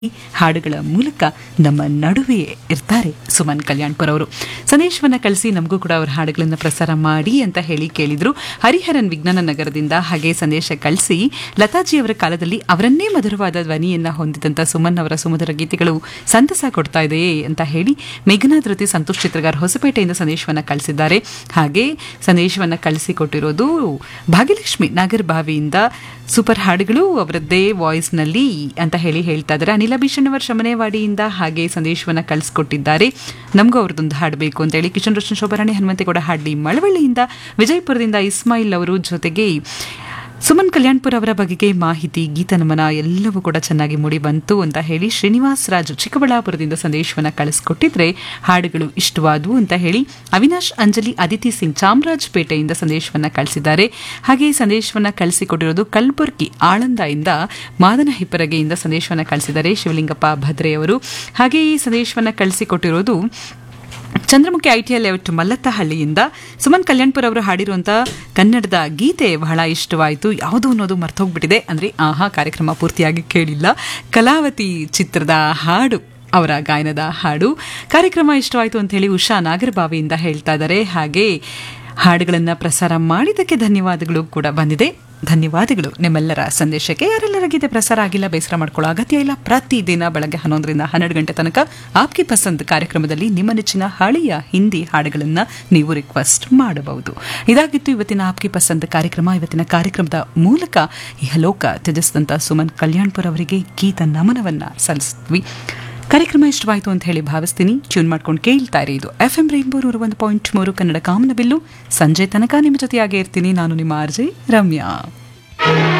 ಹಾಡುಗಳ ಮೂಲಕ ನಮ್ಮ ನಡುವೆಯೇ ಇರ್ತಾರೆ ಸುಮನ್ ಕಲ್ಯಾಣ್ಪುರ್ ಅವರು ಸಂದೇಶವನ್ನ ಕಳಿಸಿ ನಮಗೂ ಕೂಡ ಅವರ ಹಾಡುಗಳನ್ನು ಪ್ರಸಾರ ಮಾಡಿ ಅಂತ ಹೇಳಿ ಕೇಳಿದ್ರು ಹರಿಹರನ್ ವಿಜ್ಞಾನ ನಗರದಿಂದ ಹಾಗೆ ಸಂದೇಶ ಕಳಿಸಿ ಲತಾಜಿ ಅವರ ಕಾಲದಲ್ಲಿ ಅವರನ್ನೇ ಮಧುರವಾದ ಧ್ವನಿಯನ್ನ ಹೊಂದಿದಂತ ಸುಮನ್ ಅವರ ಸುಮಧುರ ಗೀತೆಗಳು ಸಂತಸ ಕೊಡ್ತಾ ಇದೆಯೇ ಅಂತ ಹೇಳಿ ಮೇಘನಾಥ್ ಧೃತಿ ಸಂತೋಷ್ ಚಿತ್ರಗಾರ್ ಹೊಸಪೇಟೆಯಿಂದ ಸಂದೇಶವನ್ನ ಕಳಿಸಿದ್ದಾರೆ ಹಾಗೆ ಸಂದೇಶವನ್ನ ಕಳಿಸಿಕೊಟ್ಟಿರೋದು ಭಾಗ್ಯಲಕ್ಷ್ಮಿ ನಾಗರಬಾವಿಯಿಂದ ಸೂಪರ್ ಹಾಡುಗಳು ಅವರದ್ದೇ ವಾಯ್ಸ್ನಲ್ಲಿ ಅಂತ ಹೇಳಿ ಹೇಳ್ತಾ ಇದ್ದಾರೆ ಅನಿಲ ಭೀಷಣ್ ಅವರ ಶಮನೆವಾಡಿಯಿಂದ ಹಾಗೆ ಸಂದೇಶವನ್ನ ಕಳಿಸ್ಕೊಟ್ಟಿದ್ದಾರೆ ನಮಗೂ ಅವ್ರದ್ದೊಂದು ಹಾಡು ಬೇಕು ಅಂತ ಹೇಳಿ ಕಿಶನ್ ರೋಷನ್ ಶೋಭರಾಣಿ ಹನುಮಂತೇಗೌಡ ಹಾಡ್ಲಿ ಮಳವಳ್ಳಿಯಿಂದ ವಿಜಯಪುರದಿಂದ ಇಸ್ಮಾಯಿಲ್ ಅವರು ಜೊತೆಗೆ ಸುಮನ್ ಕಲ್ಯಾಣ್ಪುರ್ ಅವರ ಬಗೆಗೆ ಮಾಹಿತಿ ಗೀತನಮನ ಎಲ್ಲವೂ ಕೂಡ ಚೆನ್ನಾಗಿ ಮೂಡಿ ಬಂತು ಅಂತ ಹೇಳಿ ಶ್ರೀನಿವಾಸ್ ರಾಜು ಚಿಕ್ಕಬಳ್ಳಾಪುರದಿಂದ ಸಂದೇಶವನ್ನ ಕಳಿಸ್ಕೊಟ್ಟಿದ್ರೆ ಹಾಡುಗಳು ಇಷ್ಟವಾದವು ಅಂತ ಹೇಳಿ ಅವಿನಾಶ್ ಅಂಜಲಿ ಅದಿತಿ ಸಿಂಗ್ ಚಾಮರಾಜಪೇಟೆಯಿಂದ ಸಂದೇಶವನ್ನ ಕಳಿಸಿದ್ದಾರೆ ಹಾಗೆ ಸಂದೇಶವನ್ನ ಕಳಿಸಿಕೊಟ್ಟಿರೋದು ಕಲಬುರ್ಗಿ ಆಳಂದದಿಂದ ಮಾದನ ಹಿಪ್ಪರಗೆಯಿಂದ ಸಂದೇಶವನ್ನ ಕಳಿಸಿದ್ದಾರೆ ಶಿವಲಿಂಗಪ್ಪ ಭದ್ರೆ ಅವರು ಹಾಗೆ ಈ ಸಂದೇಶವನ್ನ ಕಳಿಸಿಕೊಟ್ಟಿರೋದು ಚಂದ್ರಮುಖಿ ಐಟಿಎಲ್ ಲೇಔಟ್ ಮಲ್ಲತ್ತಹಳ್ಳಿಯಿಂದ ಸುಮನ್ ಕಲ್ಯಾಣ್ಪುರ್ ಅವರು ಹಾಡಿರುವಂಥ ಕನ್ನಡದ ಗೀತೆ ಬಹಳ ಇಷ್ಟವಾಯಿತು ಯಾವುದು ಅನ್ನೋದು ಮರ್ತೋಗ್ಬಿಟ್ಟಿದೆ ಅಂದರೆ ಆಹಾ ಕಾರ್ಯಕ್ರಮ ಪೂರ್ತಿಯಾಗಿ ಕೇಳಿಲ್ಲ ಕಲಾವತಿ ಚಿತ್ರದ ಹಾಡು ಅವರ ಗಾಯನದ ಹಾಡು ಕಾರ್ಯಕ್ರಮ ಇಷ್ಟವಾಯಿತು ಅಂತ ಹೇಳಿ ಉಷಾ ನಾಗರಬಾವಿಯಿಂದ ಹೇಳ್ತಾ ಇದ್ದಾರೆ ಹಾಗೆ ಹಾಡುಗಳನ್ನು ಪ್ರಸಾರ ಮಾಡಿದ್ದಕ್ಕೆ ಧನ್ಯವಾದಗಳು ಕೂಡ ಬಂದಿದೆ ಧನ್ಯವಾದಗಳು ನಿಮ್ಮೆಲ್ಲರ ಸಂದೇಶಕ್ಕೆ ಯಾರೆಲ್ಲರ ಗೀತೆ ಪ್ರಸಾರ ಆಗಿಲ್ಲ ಬೇಸರ ಮಾಡ್ಕೊಳ್ಳೋ ಅಗತ್ಯ ಇಲ್ಲ ಪ್ರತಿದಿನ ಬೆಳಗ್ಗೆ ಹನ್ನೊಂದರಿಂದ ಹನ್ನೆರಡು ಗಂಟೆ ತನಕ ಆಪ್ಕಿ ಪಸಂದ್ ಕಾರ್ಯಕ್ರಮದಲ್ಲಿ ನಿಮ್ಮ ನೆಚ್ಚಿನ ಹಳೆಯ ಹಿಂದಿ ಹಾಡುಗಳನ್ನು ನೀವು ರಿಕ್ವೆಸ್ಟ್ ಮಾಡಬಹುದು ಇದಾಗಿತ್ತು ಇವತ್ತಿನ ಆಪ್ಕಿ ಪಸಂದ್ ಕಾರ್ಯಕ್ರಮ ಇವತ್ತಿನ ಕಾರ್ಯಕ್ರಮದ ಮೂಲಕ ಇಹಲೋಕ ತ್ಯಜಿಸಿದಂಥ ಸುಮನ್ ಕಲ್ಯಾಣ್ಪುರ್ ಅವರಿಗೆ ಗೀತ ನಮನವನ್ನ ಸಲ್ಲಿಸಿದ್ವಿ ಕಾರ್ಯಕ್ರಮ ಇಷ್ಟವಾಯಿತು ಅಂತ ಹೇಳಿ ಭಾವಿಸ್ತೀನಿ ಟ್ಯೂನ್ ಮಾಡ್ಕೊಂಡು ಕೇಳ್ತಾ ಇರಿ ಇದು ಎಫ್ ಎಂ ರೈನ್ಬೋ ನೂರ ಒಂದು ಪಾಯಿಂಟ್ ಮೂರು ಕನ್ನಡ ಕಾಮನ ಬಿಲ್ಲು ಸಂಜೆ ತನಕ ನಿಮ್ಮ ಜೊತೆಯಾಗೇ ಇರ್ತೀನಿ ನಾನು ನಿಮ್ಮ ಆರ್ಜೆ ರಮ್ಯಾ